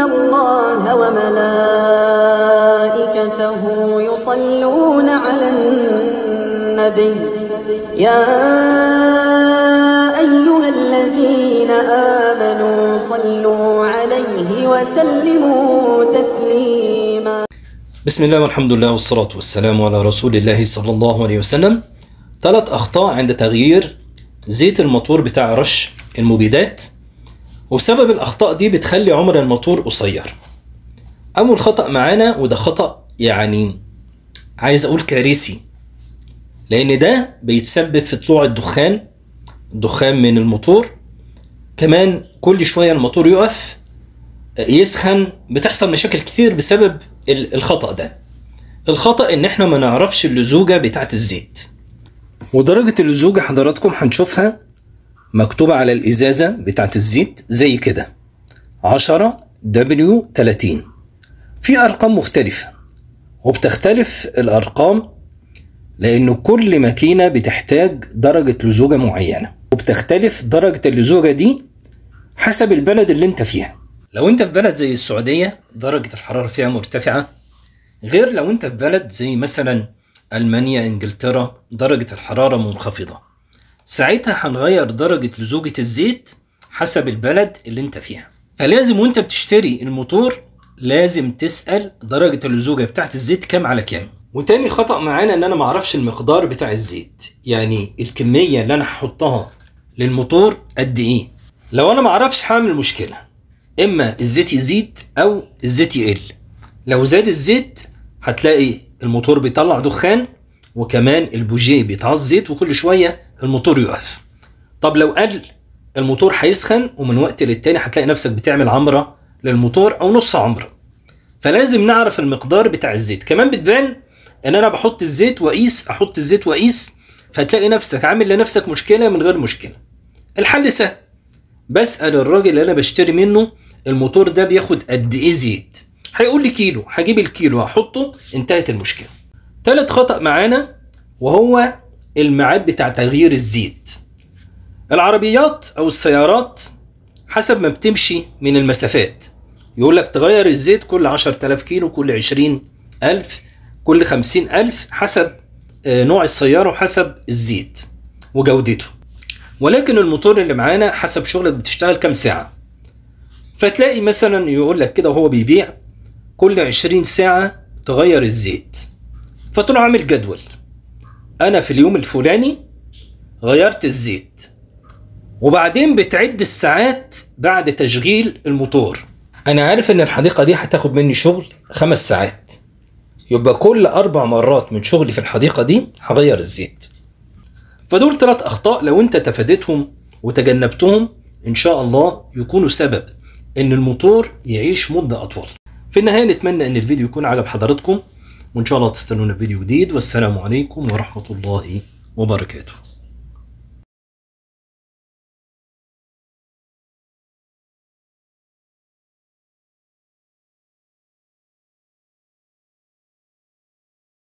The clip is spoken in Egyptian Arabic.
الله وملائكته يصلون على النبي يا أيها الذين آمنوا صلوا عليه وسلموا تسليما بسم الله والحمد لله والصلاة والسلام على رسول الله صلى الله عليه وسلم ثلاث أخطاء عند تغيير زيت الموتور بتاع رش المبيدات وبسبب الأخطاء دي بتخلي عمر الموتور قصير أول خطأ معانا وده خطأ يعني عايز أقول كارثي لأن ده بيتسبب في طلوع الدخان الدخان من الموتور كمان كل شوية الموتور يقف يسخن بتحصل مشاكل كتير بسبب ال- الخطأ ده الخطأ ان احنا ما نعرفش اللزوجة بتاعت الزيت ودرجة اللزوجة حضراتكم هنشوفها مكتوبة على الإزازة بتاعت الزيت زي كده 10 W 30 في أرقام مختلفة وبتختلف الأرقام لأن كل ماكينة بتحتاج درجة لزوجة معينة وبتختلف درجة اللزوجة دي حسب البلد اللي انت فيها لو انت في بلد زي السعودية درجة الحرارة فيها مرتفعة غير لو انت في بلد زي مثلا ألمانيا إنجلترا درجة الحرارة منخفضة ساعتها هنغير درجة لزوجة الزيت حسب البلد اللي انت فيها فلازم وانت بتشتري الموتور لازم تسأل درجة اللزوجة بتاعت الزيت كام على كام وتاني خطأ معانا ان انا معرفش المقدار بتاع الزيت يعني الكمية اللي انا هحطها للموتور قد ايه لو انا معرفش هعمل مشكلة اما الزيت يزيد او الزيت يقل لو زاد الزيت هتلاقي الموتور بيطلع دخان وكمان البوجيه بيتعص زيت وكل شويه الموتور يقف طب لو قل الموتور هيسخن ومن وقت للتاني هتلاقي نفسك بتعمل عمره للموتور او نص عمره فلازم نعرف المقدار بتاع الزيت كمان بتبان ان انا بحط الزيت واقيس احط الزيت واقيس فتلاقي نفسك عامل لنفسك مشكله من غير مشكله الحل سهل بسال الراجل اللي انا بشتري منه الموتور ده بياخد قد ايه زيت هيقول لي كيلو هجيب الكيلو هحطه انتهت المشكله تالت خطأ معانا وهو الميعاد بتاع تغيير الزيت العربيات او السيارات حسب ما بتمشي من المسافات يقول لك تغير الزيت كل 10000 كيلو كل 20000 كل 50000 حسب آه، نوع السيارة وحسب الزيت وجودته ولكن الموتور اللي معانا حسب شغلك بتشتغل كام ساعة فتلاقي مثلا يقول لك كده وهو بيبيع كل 20 ساعة تغير الزيت فتروح عامل جدول انا في اليوم الفلاني غيرت الزيت وبعدين بتعد الساعات بعد تشغيل الموتور انا عارف ان الحديقة دي هتاخد مني شغل خمس ساعات يبقى كل اربع مرات من شغلي في الحديقة دي هغير الزيت فدول ثلاث اخطاء لو انت تفاديتهم وتجنبتهم ان شاء الله يكونوا سبب ان الموتور يعيش مدة اطول في النهاية نتمنى ان الفيديو يكون عجب حضراتكم وان شاء الله تستنونا في فيديو جديد والسلام عليكم ورحمة الله وبركاته